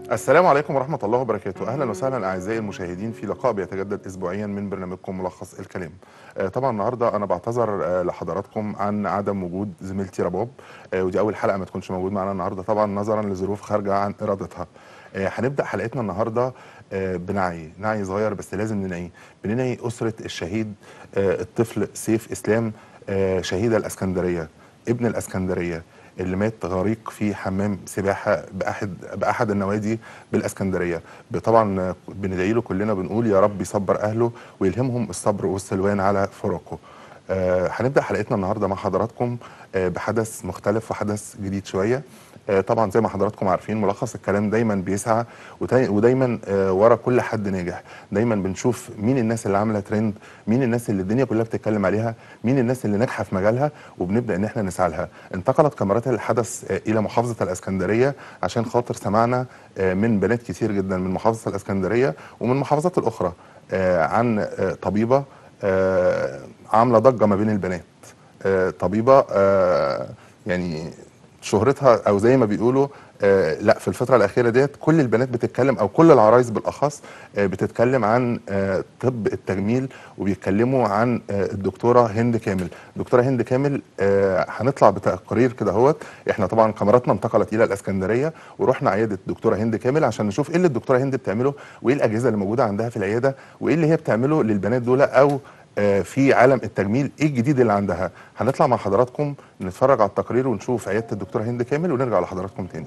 السلام عليكم ورحمة الله وبركاته أهلا وسهلا أعزائي المشاهدين في لقاء بيتجدد أسبوعيا من برنامجكم ملخص الكلام آه، طبعا النهاردة أنا بعتذر آه، لحضراتكم عن عدم وجود زميلتي رباب آه، ودي أول حلقة ما تكونش موجود معنا النهاردة طبعا نظرا لظروف خارجة عن إرادتها آه، هنبدأ حلقتنا النهاردة آه، بنعي نعي صغير بس لازم ننعيه بننعي أسرة الشهيد آه، الطفل سيف إسلام آه، شهيد الإسكندرية ابن الإسكندرية اللي مات غريق في حمام سباحه باحد باحد النوادي بالاسكندريه طبعا بندعي له كلنا بنقول يا رب يصبر اهله ويلهمهم الصبر والسلوان على فراقه آه هنبدا حلقتنا النهارده مع حضراتكم آه بحدث مختلف وحدث جديد شويه آه طبعا زي ما حضراتكم عارفين ملخص الكلام دايما بيسعى وتاي- ودايما آه ورا كل حد ناجح دايما بنشوف مين الناس اللي عامله ترند مين الناس اللي الدنيا كلها بتتكلم عليها مين الناس اللي ناجحه في مجالها وبنبدا ان احنا نسعى لها انتقلت كاميرات الحدث آه الى محافظه الاسكندريه عشان خاطر سمعنا آه من بنات كتير جدا من محافظه الاسكندريه ومن المحافظات الاخرى آه عن آه طبيبه آه عامله ضجه ما بين البنات آه طبيبه آه يعني شهرتها او زي ما بيقولوا آه لا في الفتره الاخيره ديت كل البنات بتتكلم او كل العرايس بالاخص آه بتتكلم عن آه طب التجميل وبيتكلموا عن آه الدكتوره هند كامل دكتوره هند كامل آه هنطلع بتقرير كده اهوت احنا طبعا كاميراتنا انتقلت الى الاسكندريه ورحنا عياده الدكتوره هند كامل عشان نشوف ايه اللي الدكتوره هند بتعمله وايه الاجهزه اللي موجوده عندها في العياده وايه اللي هي بتعمله للبنات دول او آه، في عالم التجميل ايه الجديد اللي عندها هنطلع مع حضراتكم نتفرج على التقرير ونشوف عياده الدكتوره هند كامل ونرجع لحضراتكم تاني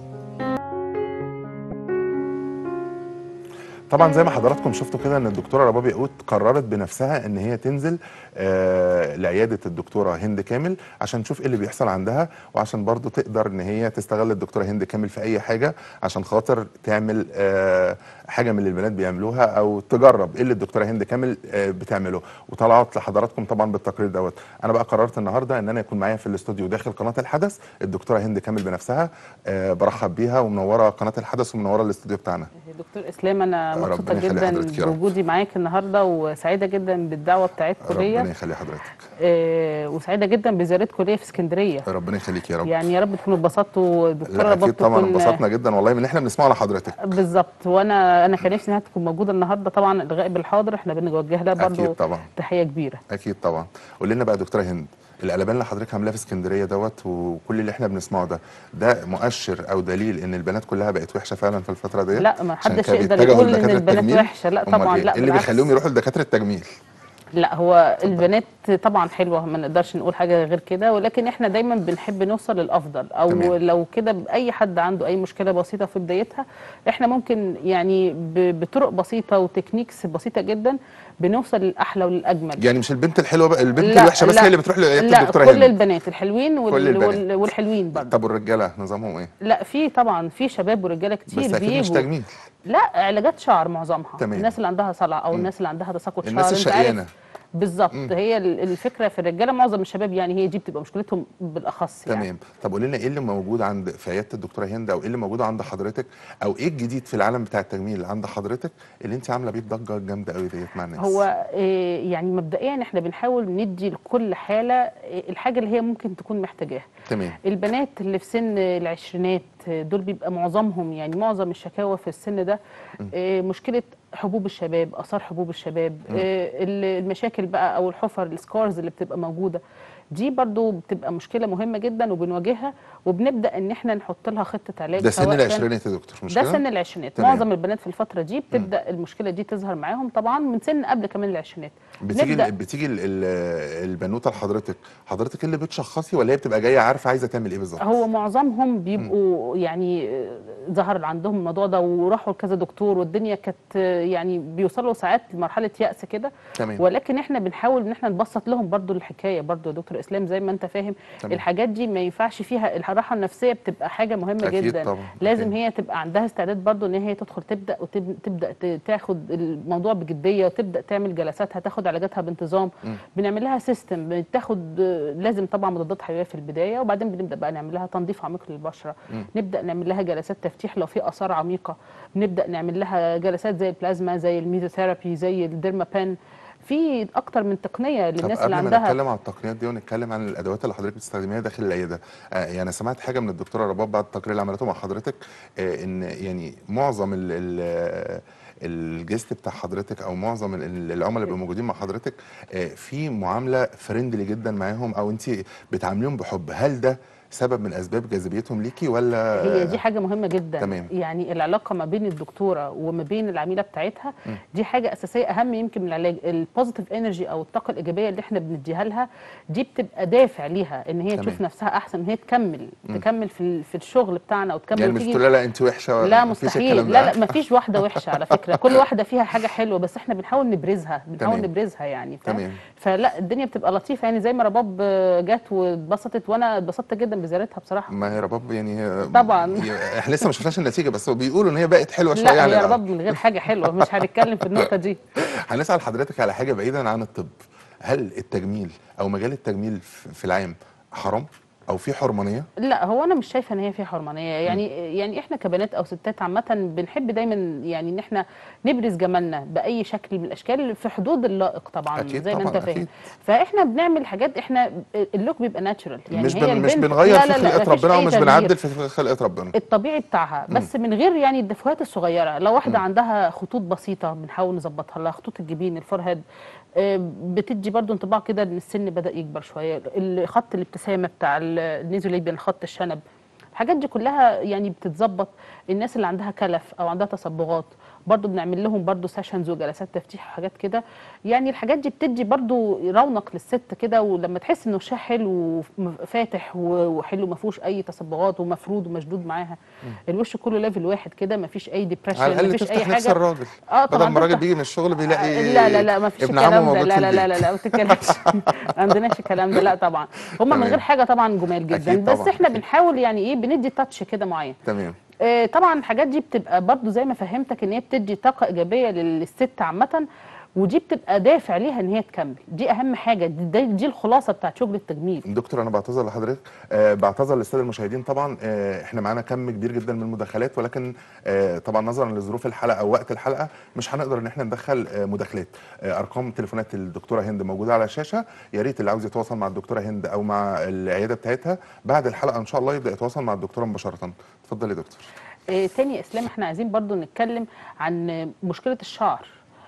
طبعا زي ما حضراتكم شفتوا كده ان الدكتوره رباب ياقوت قررت بنفسها ان هي تنزل آه لعياده الدكتوره هند كامل عشان تشوف ايه اللي بيحصل عندها وعشان برضو تقدر ان هي تستغل الدكتوره هند كامل في اي حاجه عشان خاطر تعمل آه حاجه من اللي البنات بيعملوها او تجرب ايه اللي الدكتوره هند كامل آه بتعمله وطلعت لحضراتكم طبعا بالتقرير دوت انا بقى قررت النهارده ان انا يكون معايا في الاستوديو داخل قناه الحدث الدكتوره هند كامل بنفسها آه برحب بيها ومنوره قناه الحدث ومنوره الاستوديو بتاعنا دكتور اسلام انا ربنا مبسوطه يخلي جدا حضرتك يا رب. بوجودي معاك النهارده وسعيده جدا بالدعوه بتاعتكم ربنا ليا يخلي حضرتك آه، وسعيده جدا بزيارتكم ليا في اسكندريه ربنا يخليك يا رب يعني يا رب تكونوا اتبسطتوا الدكتوره لا اكيد رباب طبعا تكون- انبسطنا جدا والله من اللي احنا بنسمعه لحضرتك بالظبط وانا انا كان نفسي انها تكون موجوده النهارده طبعا الغائب الحاضر احنا بنوجه لها برضو اكيد طبعا تحيه كبيره اكيد طبعا قول لنا بقى يا دكتوره هند القلبان اللي حضرتك عاملاه في اسكندريه دوت وكل اللي احنا بنسمعه ده ده مؤشر او دليل ان البنات كلها بقت وحشه فعلا في الفتره ديت لا ما عشان حدش كانوا يقدر بيتجهوا يقول ان لدكاترة البنات التجميل؟ وحشه لا أمال طبعا إيه؟ لا إيه اللي بالعكس. بيخليهم يروحوا لدكاتره التجميل لا هو البنات طبعا حلوه ما نقدرش نقول حاجه غير كده ولكن احنا دايما بنحب نوصل للافضل او تمام. لو كده اي حد عنده اي مشكله بسيطه في بدايتها احنا ممكن يعني ب- بطرق بسيطه وتكنيكس بسيطه جدا بنوصل للاحلى وللاجمل يعني مش البنت الحلوه بقى البنت لا، الوحشه بس لا. هي اللي بتروح لعياده لا الدكتوره كل هند البنات الحلوين وال... كل البنات. وال... والحلوين برضه طب والرجاله نظامهم ايه لا في طبعا في شباب ورجاله كتير بس اكيد مش بيجوا تجميل لا علاجات شعر معظمها تمام. الناس اللي عندها صلع او مم. الناس اللي عندها تساقط شعر الناس أنت عارف الشقيانه بالظبط مم. هي ال- الفكره في الرجاله معظم الشباب يعني هي دي بتبقى مشكلتهم بالاخص يعني تمام طب قولي لنا ايه اللي موجود عند في عياده الدكتوره هند او ايه اللي موجود عند حضرتك او ايه الجديد في العالم بتاع التجميل اللي عند حضرتك اللي انت عامله بيه ضجه جامده قوي ديت مع الناس هو آه، يعني مبدئيا احنا بنحاول ندي لكل حاله آه، الحاجه اللي هي ممكن تكون محتاجاها تمام البنات اللي في سن العشرينات آه، دول بيبقى معظمهم يعني معظم الشكاوى في السن ده آه، مشكله حبوب الشباب اثار حبوب الشباب مم. آه، ال- المشاكل بقى او الحفر السكارز اللي بتبقى موجوده دي برضو بتبقى مشكله مهمه جدا وبنواجهها وبنبدا ان احنا نحط لها خطه علاج ده سن سواء كان- العشرينات يا دكتور مش ده كده؟ سن العشرينات تمام. معظم البنات في الفتره دي بتبدا المشكله دي تظهر معاهم طبعا من سن قبل كمان العشرينات بتيجي نبدأ. ال- بتيجي ال- ال- البنوته لحضرتك حضرتك اللي بتشخصي ولا هي بتبقى جايه عارفه عايزه تعمل ايه بالظبط هو معظمهم بيبقوا يعني آه، ظهر عندهم الموضوع ده وراحوا لكذا دكتور والدنيا كانت آه، يعني بيوصلوا ساعات لمرحله يأس كده تمام ولكن احنا بنحاول ان احنا نبسط لهم برضو الحكايه برضو يا دكتور اسلام زي ما انت فاهم تمام. الحاجات دي ما ينفعش فيها الراحه النفسيه بتبقى حاجه مهمه أكيد جدا طبعاً، لازم أكيد. هي تبقى عندها استعداد برضو ان هي تدخل تبدا وتبدا تاخد الموضوع بجديه وتبدا تعمل جلساتها تاخد علاجاتها بانتظام مم. بنعمل لها سيستم بتاخد لازم طبعا مضادات حيويه في البدايه وبعدين بنبدا بقى نعمل لها تنظيف عميق للبشره مم. نبدا نعمل لها جلسات تفتيح لو في اثار عميقه بنبدا نعمل لها جلسات زي البلازما زي الميزوثيرابي زي الديرما بان في اكتر من تقنيه طب للناس قبل اللي ما عندها نتكلم عن التقنيات دي ونتكلم عن الادوات اللي حضرتك بتستخدميها داخل العياده آه يعني سمعت حاجه من الدكتوره رباب بعد التقرير اللي عملته مع حضرتك آه ان يعني معظم ال ال الجست بتاع حضرتك او معظم ال- ال- العملاء اللي بيبقوا موجودين مع حضرتك آه في معامله فريندلي جدا معاهم او انت بتعامليهم بحب هل ده سبب من اسباب جاذبيتهم ليكي ولا هي دي حاجه مهمه جدا تمام. يعني العلاقه ما بين الدكتوره وما بين العميله بتاعتها دي حاجه اساسيه اهم يمكن من العلاج البوزيتيف انرجي او الطاقه الايجابيه اللي احنا بنديها لها دي بتبقى دافع ليها ان هي تمام. تشوف نفسها احسن ان هي تكمل تكمل في ال- في الشغل بتاعنا وتكمل يعني مش وتيجي- تقول لا لا انت وحشه لا مفيش مستحيل الكلام لا ده. لا ما فيش واحده وحشه على فكره كل واحده فيها حاجه حلوه بس احنا بنحاول نبرزها بنحاول تمام. نبرزها يعني فاهم؟ تمام. فلا الدنيا بتبقى لطيفه يعني زي ما رباب جت واتبسطت وانا اتبسطت جدا بزيارتها بصراحه ما هي رباب يعني هي- طبعاً. هي- احنا لسه ما شفناش النتيجه بس هو بيقولوا ان هي بقت حلوه شويه لا عن هي الأول. رباب من غير حاجه حلوه مش هنتكلم في النقطه دي هنسأل حضرتك على حاجة بعيدا عن الطب هل التجميل أو مجال التجميل في في العام حرام أو في حرمانية؟ لا هو انا مش شايفه ان هي في حرمانيه يعني يعني احنا كبنات او ستات عامه بنحب دايما يعني ان احنا نبرز جمالنا باي شكل من الاشكال في حدود اللائق طبعا أكيد زي ما طبعاً، انت فاهم أكيد. فاحنا بنعمل حاجات احنا اللوك بيبقى ناتشرال يعني مش هي بن مش البنت- بنغير لا في لا لا خلقة مفيش ربنا أي ومش تغيير. بنعدل في خلقة ربنا الطبيعي بتاعها بس من غير يعني الدفوات الصغيره لو واحده عندها خطوط بسيطه بنحاول نظبطها لها خطوط الجبين الفورهيد آه، بتدي برضو انطباع كده ان السن بدا يكبر شويه خط الابتسامه بتاع النيزوليبيان خط الشنب الحاجات دي كلها يعني بتتظبط الناس اللي عندها كلف او عندها تصبغات برضو بنعمل لهم برضو سيشنز وجلسات تفتيح وحاجات كده يعني الحاجات دي بتدي برضو رونق للست كده ولما تحس انه وشها حلو وفاتح و- وحلو ما فيهوش اي تصبغات ومفرود ومشدود معاها الوش كله ليفل واحد كده ما فيش اي ديبريشن على ما الأقل فيش اي تفتح نفس حاجه الراجل اه بدل طبعا ما الراجل تفتح- بيجي من الشغل بيلاقي لا لا لا ما فيش ابن الكلام عمه ده موجود لا في لا لا البيت. لا لا ما تتكلمش ما عندناش الكلام ده لا طبعا هم من تمام. غير حاجه طبعا جمال جدا أكيد بس طبعاً، احنا أكيد. بنحاول يعني ايه بندي تاتش كده معين تمام آه، طبعا الحاجات دي بتبقى برضو زي ما فهمتك ان هي بتدي طاقه ايجابيه للست عامه ودي بتبقى دافع ليها ان هي تكمل دي اهم حاجه دي, دي, دي الخلاصه بتاعت شغل التجميل دكتور انا بعتذر لحضرتك آه بعتذر للساده المشاهدين طبعا آه احنا معانا كم كبير جدا من المداخلات ولكن آه طبعا نظرا لظروف الحلقه او وقت الحلقه مش هنقدر ان احنا ندخل آه مداخلات آه ارقام تليفونات الدكتوره هند موجوده على الشاشه يا ريت اللي عاوز يتواصل مع الدكتوره هند او مع العياده بتاعتها بعد الحلقه ان شاء الله يبدا يتواصل مع الدكتوره مباشره اتفضل يا دكتور آه، تاني يا اسلام احنا عايزين برضو نتكلم عن آه، مشكله الشعر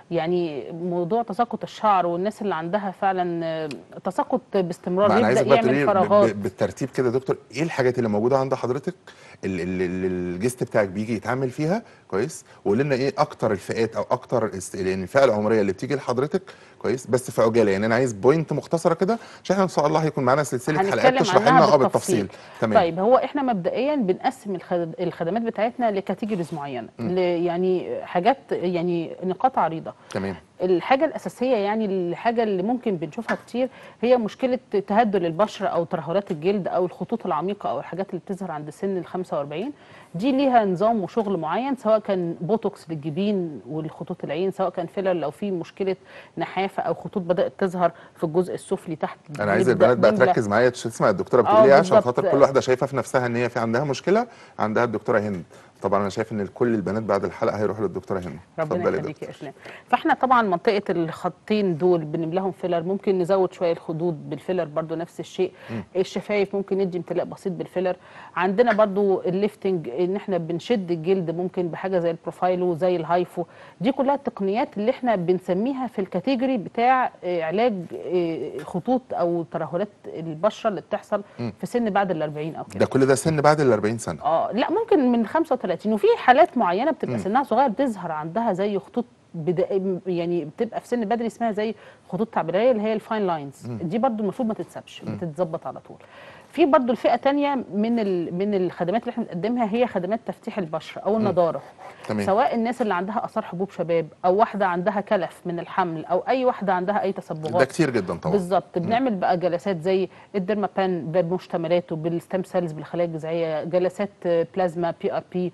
يعني موضوع تساقط الشعر والناس اللي عندها فعلا آه، تساقط باستمرار ما انا يبدا عايزك بقى يعمل تقولي لي ب- فراغات ب- بالترتيب كده يا دكتور ايه الحاجات اللي موجوده عند حضرتك اللي اللي- اللي الجست بتاعك بيجي يتعامل فيها كويس وقول لنا ايه اكتر الفئات او اكتر است- يعني الفئه العمريه اللي بتيجي لحضرتك كويس بس في عجاله يعني انا عايز بوينت مختصره كده عشان احنا ان شاء الله هيكون معانا سلسله حلقات هنتكلم تشرح عنها لنا اه بالتفصيل بالتفصيل تمام طيب هو احنا مبدئيا بنقسم الخد- الخدمات بتاعتنا لكاتيجوريز معينه ل- يعني حاجات يعني نقاط عريضه تمام الحاجه الاساسيه يعني الحاجه اللي ممكن بنشوفها كتير هي مشكله تهدل البشره او ترهلات الجلد او الخطوط العميقه او الحاجات اللي بتظهر عند سن ال 45 دي ليها نظام وشغل معين سواء كان بوتوكس للجبين والخطوط العين سواء كان فيلر لو في مشكله نحافه او خطوط بدات تظهر في الجزء السفلي تحت انا عايز نبدأ البنات بقى نملى. تركز معايا تسمع الدكتوره آه، بتقول ايه عشان بالظبط. خاطر كل واحده شايفه في نفسها ان هي في عندها مشكله عندها الدكتوره هند طبعا انا شايف ان كل البنات بعد الحلقه هيروحوا للدكتوره هند ربنا اتفضلي يا يخليك يا اسلام فاحنا طبعا منطقه الخطين دول بنملاهم فيلر ممكن نزود شويه الخدود بالفيلر برضو نفس الشيء الشفايف ممكن ندي امتلاء بسيط بالفيلر عندنا برضو الليفتنج ان احنا بنشد الجلد ممكن بحاجه زي البروفايلو زي الهايفو دي كلها التقنيات اللي احنا بنسميها في الكاتيجوري بتاع آه، علاج آه، خطوط او ترهلات البشره اللي بتحصل في سن بعد ال 40 او كده ده كل ده سن بعد ال 40 سنه اه لا ممكن من 35 وفي حالات معينه بتبقى سنها صغير بتظهر عندها زي خطوط بدا يعني بتبقى في سن بدري اسمها زي خطوط تعبيريه اللي هي الفاين لاينز دي برضو المفروض ما تتسابش بتتظبط على طول في برضو الفئه تانية من ال- من الخدمات اللي احنا بنقدمها هي خدمات تفتيح البشره او النضاره تمام. سواء الناس اللي عندها اثار حبوب شباب او واحده عندها كلف من الحمل او اي واحده عندها اي تصبغات ده كتير جدا طبعا بالظبط بنعمل بقى جلسات زي الديرمابان بمشتملاته بالستم سيلز بالخلايا الجذعيه جلسات بلازما بي ار بي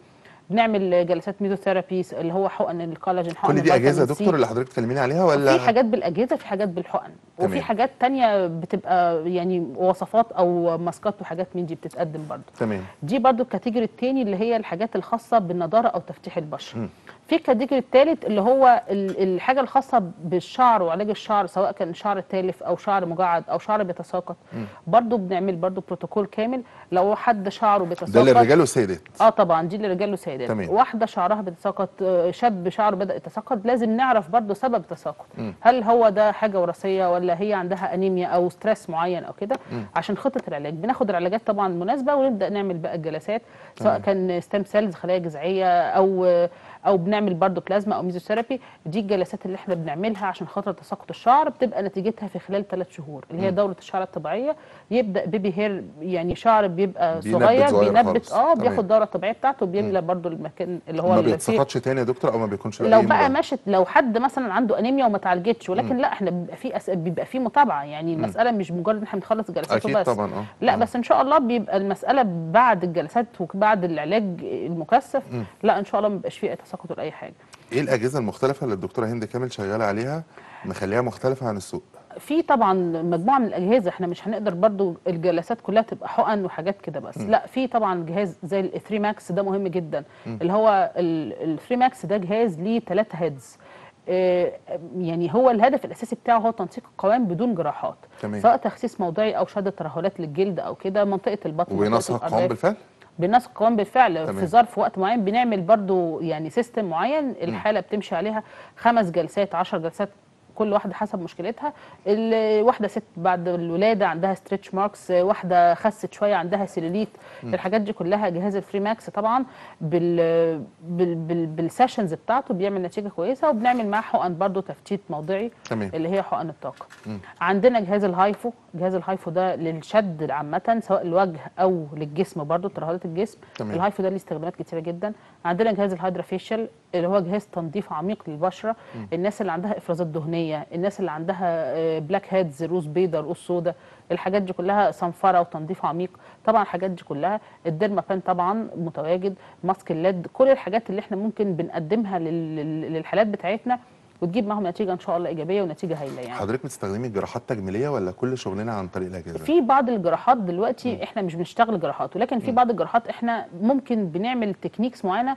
بنعمل جلسات ميزوثيرابي اللي هو حقن الكولاجين حقن كل دي اجهزه يا الفيتامين سي. دكتور اللي حضرتك تكلميني عليها ولا في حاجات بالاجهزه في حاجات بالحقن تمام. وفي حاجات تانية بتبقى يعني وصفات او ماسكات وحاجات من دي بتتقدم برضو تمام دي برضو الكاتيجوري التاني اللي هي الحاجات الخاصه بالنضاره او تفتيح البشره مم. في الكاتيجوري التالت اللي هو ال- الحاجه الخاصه بالشعر وعلاج الشعر سواء كان شعر تالف او شعر مجعد او شعر بيتساقط برضو بنعمل برضو بروتوكول كامل لو حد شعره بيتساقط ده للرجال والسيدات اه طبعا دي للرجال وسيدات تمام. واحده شعرها بتتساقط آه، شاب شعره بدا يتساقط لازم نعرف برضو سبب التساقط مم. هل هو ده حاجه وراثيه ولا هي عندها انيميا او ستريس معين او كده عشان خطه العلاج بناخد العلاجات طبعا المناسبه ونبدا نعمل بقى الجلسات سواء كان ستيم سيلز خلايا جذعيه او او بنعمل برضو بلازما او ميزوثيرابي دي الجلسات اللي احنا بنعملها عشان خاطر تساقط الشعر بتبقى نتيجتها في خلال ثلاث شهور اللي هي دوره الشعر الطبيعيه يبدا بيبي هير يعني شعر بيبقى بينبت صغير صغير بينبت خالص. اه تمام. بياخد الدوره الطبيعيه بتاعته بيملى برضو المكان اللي هو ما اللي فيه بيتسقطش تاني يا دكتور او ما بيكونش له لو أي بقى مضاد؟ ماشي لو حد مثلا عنده انيميا وما اتعالجتش ولكن لا احنا بيبقى في أس... بيبقى في متابعه يعني المساله مش مجرد ان احنا بنخلص الجلسات اكيد وبس طبعا اه لا آه. بس ان شاء الله بيبقى المساله بعد الجلسات وبعد العلاج المكثف لا ان شاء الله ما بيبقاش فيه اي تساقط ولا اي حاجه ايه الاجهزه المختلفه اللي الدكتوره هند كامل شغاله عليها مخليها مختلفه عن السوق في طبعا مجموعه من الاجهزه احنا مش هنقدر برضو الجلسات كلها تبقى حقن وحاجات كده بس لا في طبعا جهاز زي ال 3 ماكس ده مهم جدا اللي هو ال 3 ماكس ده جهاز ليه ثلاثة هيدز آه، يعني هو الهدف الاساسي بتاعه هو تنسيق القوام بدون جراحات تمام. سواء تخسيس موضعي او شد ترهلات للجلد او كده منطقه البطن وبينسق منطقة القوام الأرداف. بالفعل بنسق القوام بالفعل تمام. في ظرف وقت معين بنعمل برضو يعني سيستم معين الحاله بتمشي عليها خمس جلسات عشر جلسات كل واحده حسب مشكلتها ال- واحده ست بعد الولاده عندها ستريتش ماركس واحده خست شويه عندها سيلوليت الحاجات دي كلها جهاز الفري ماكس طبعا بال بال بال بالسيشنز بتاعته بيعمل نتيجه كويسه وبنعمل معاه حقن برضو تفتيت موضعي تمام اللي هي حقن الطاقه عندنا جهاز الهايفو جهاز الهايفو ده للشد عامه سواء الوجه او للجسم برضو ترهلات الجسم تمام. الهايفو ده ليه استخدامات كتيره جدا عندنا جهاز الهايدرا فيشل اللي هو جهاز تنظيف عميق للبشره الناس اللي عندها افرازات دهنيه الناس اللي عندها آه، بلاك هيدز رؤوس بيضاء رؤوس سودا الحاجات دي كلها صنفره وتنظيف عميق طبعا الحاجات دي كلها الديرما بان طبعا متواجد ماسك الليد كل الحاجات اللي احنا ممكن بنقدمها لل- لل- للحالات بتاعتنا وتجيب معاهم نتيجه ان شاء الله ايجابيه ونتيجه هايله يعني حضرتك بتستخدمي جراحات تجميليه ولا كل شغلنا عن طريق الاجهزه في بعض الجراحات دلوقتي احنا مش بنشتغل جراحات ولكن في بعض الجراحات احنا ممكن بنعمل تكنيكس معينه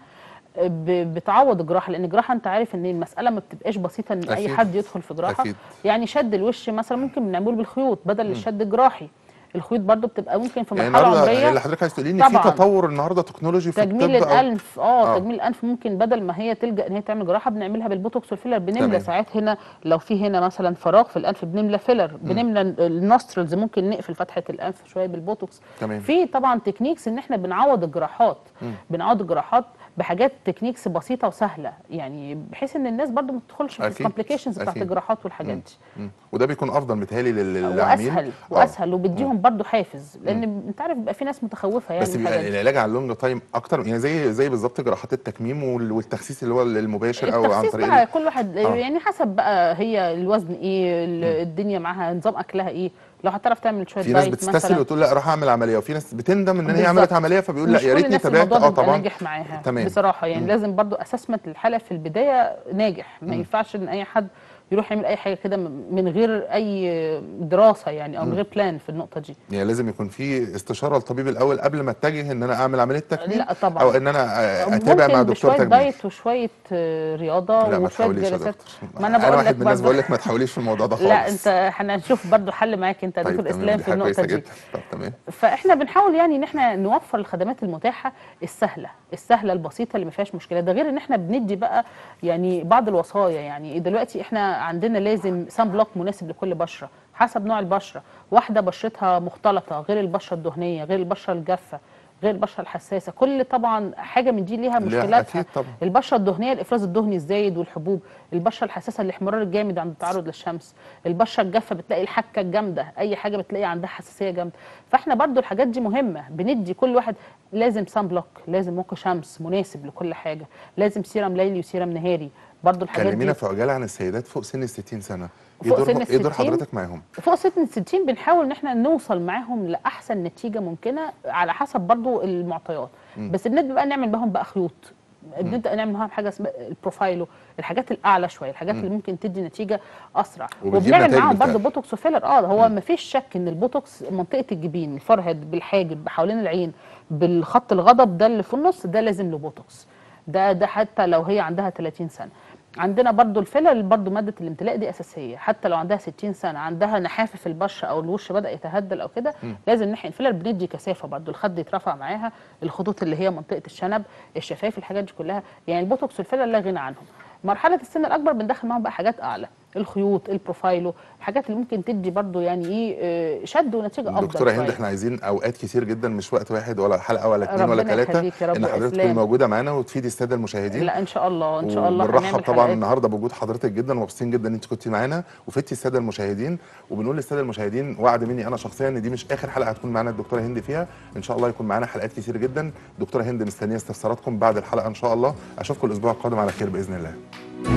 ب- بتعوض الجراحه لان الجراحه انت عارف ان المساله ما بتبقاش بسيطه ان اي أكيد. حد يدخل في جراحه أكيد. يعني شد الوش مثلا ممكن بنعمله بالخيوط بدل الشد الجراحي الخيوط برضو بتبقى ممكن في يعني مرحله النهارده عمريه اللي حضرتك عايز تقولي ان في طبعاً. تطور النهارده تكنولوجي في تجميل الطب أو- الانف اه آه. تجميل الانف ممكن بدل ما هي تلجا ان هي تعمل جراحه بنعملها بالبوتوكس والفيلر تمام. بنملى ساعات هنا لو في هنا مثلا فراغ في الانف بنملى فيلر بنملى النوسترلز ممكن نقفل فتحه الانف شويه بالبوتوكس تمام. في طبعا تكنيكس ان احنا بنعوض الجراحات بنعوض الجراحات بحاجات تكنيكس بسيطه وسهله يعني بحيث ان الناس برضو ما تدخلش في أكيد. الكومبليكيشنز بتاعت أكيد. الجراحات والحاجات دي مم. وده بيكون افضل متهيألي لل- للعميل واسهل آه. واسهل وبيديهم برضو حافز لان انت عارف بيبقى في ناس متخوفه يعني بس من بيبقى الحاجات دي. العلاج على اللونج تايم اكتر يعني زي زي بالظبط جراحات التكميم وال- والتخسيس اللي هو المباشر او عن التخسيس طريق بقى ال- كل واحد آه. يعني حسب بقى هي الوزن ايه ال- الدنيا معاها نظام اكلها ايه لو هتعرف تعمل شويه في ناس دايت بتستسهل مثلا وتقول لا اروح اعمل عمليه وفي ناس بتندم ان هي بالظبط. عملت عمليه فبيقول لا مش يا كل ريتني الناس تابعت الموضوع اه بيبقى طبعا ناجح معاها تمام. بصراحه يعني لازم برضو اسسمنت الحاله في البدايه ناجح ما ينفعش ان اي حد يروح يعمل اي حاجه كده م- من غير اي دراسه يعني او من غير بلان في النقطه دي يعني لازم يكون في استشاره للطبيب الاول قبل ما اتجه ان انا اعمل عمليه تكميم لا طبعا او ان انا آه، اتابع ممكن مع دكتور بشويه تجميل دايت وشويه آه، رياضه لا ما وشويه تحاوليش يا جلسات دكتور ما انا انا بقول واحد لك من الناس برضو. بقول لك ما تحاوليش في الموضوع ده خالص لا انت هنشوف برضو حل معاك انت يا طيب دكتور تمام اسلام دي في حاجه النقطه كويسه دي جدا طب تمام فاحنا بنحاول يعني ان احنا نوفر الخدمات المتاحه السهله السهله البسيطه اللي ما فيهاش مشكله ده غير ان احنا بندي بقى يعني بعض الوصايا يعني دلوقتي احنا عندنا لازم سان بلوك مناسب لكل بشره حسب نوع البشره واحده بشرتها مختلطه غير البشره الدهنيه غير البشره الجافه غير البشره الحساسه كل طبعا حاجه من دي ليها ليها مشكلاتها أكيد طبعا. البشره الدهنيه الافراز الدهني الزايد والحبوب البشره الحساسه الاحمرار الجامد عند التعرض للشمس البشره الجافه بتلاقي الحكه الجامده اي حاجه بتلاقي عندها حساسيه جامده فاحنا برضو الحاجات دي مهمه بندي كل واحد لازم سان بلوك لازم موقع شمس مناسب لكل حاجه لازم سيرم ليلي وسيرم نهاري برضو الحاجات كلمينا دي في عجاله عن السيدات فوق سن ال 60 سنه ايه فوق دور سن ايه دور 60 حضرتك معاهم فوق سن 60 بنحاول ان احنا نوصل معاهم لاحسن نتيجه ممكنه على حسب برضو المعطيات بس بنبدا بقى نعمل بهم بقى خيوط بنبدا نعمل معاهم حاجه اسمها البروفايلو الحاجات الاعلى شويه الحاجات اللي ممكن تدي نتيجه اسرع وبتجيب وبنعمل نتائج معاهم برضه بالفعل. بوتوكس وفيلر اه هو ما فيش شك ان البوتوكس منطقه الجبين الفرهد بالحاجب حوالين العين بالخط الغضب ده اللي في النص ده لازم له بوتوكس ده ده حتى لو هي عندها 30 سنه عندنا برضو الفيلر برضو ماده الامتلاء دي اساسيه حتى لو عندها 60 سنه عندها نحافه في البشره او الوش بدا يتهدل او كده لازم نحقن فيلر بندي كثافه برضو الخد يترفع معاها الخطوط اللي هي منطقه الشنب الشفايف الحاجات دي كلها يعني البوتوكس والفيلر لا غنى عنهم مرحله السن الاكبر بندخل معاهم بقى حاجات اعلى الخيوط البروفايلو الحاجات اللي ممكن تدي برضو يعني ايه آه، شد ونتيجه افضل دكتوره هند شوية. احنا عايزين اوقات كتير جدا مش وقت واحد ولا حلقه ولا اتنين ولا ربنا ثلاثه يخليك يا رب ان حضرتك تكوني وإسلام. موجوده معانا وتفيدي الساده المشاهدين لا ان شاء الله ان شاء الله وبنرحب هنعمل طبعا حلقات. النهارده بوجود حضرتك جدا ومبسوطين جدا ان انت كنتي معانا وفدتي الساده المشاهدين وبنقول للساده المشاهدين وعد مني انا شخصيا ان دي مش اخر حلقه هتكون معانا الدكتوره هند فيها ان شاء الله يكون معانا حلقات كتير جدا دكتوره هند مستنيه استفساراتكم بعد الحلقه ان شاء الله اشوفكم الاسبوع القادم على خير باذن الله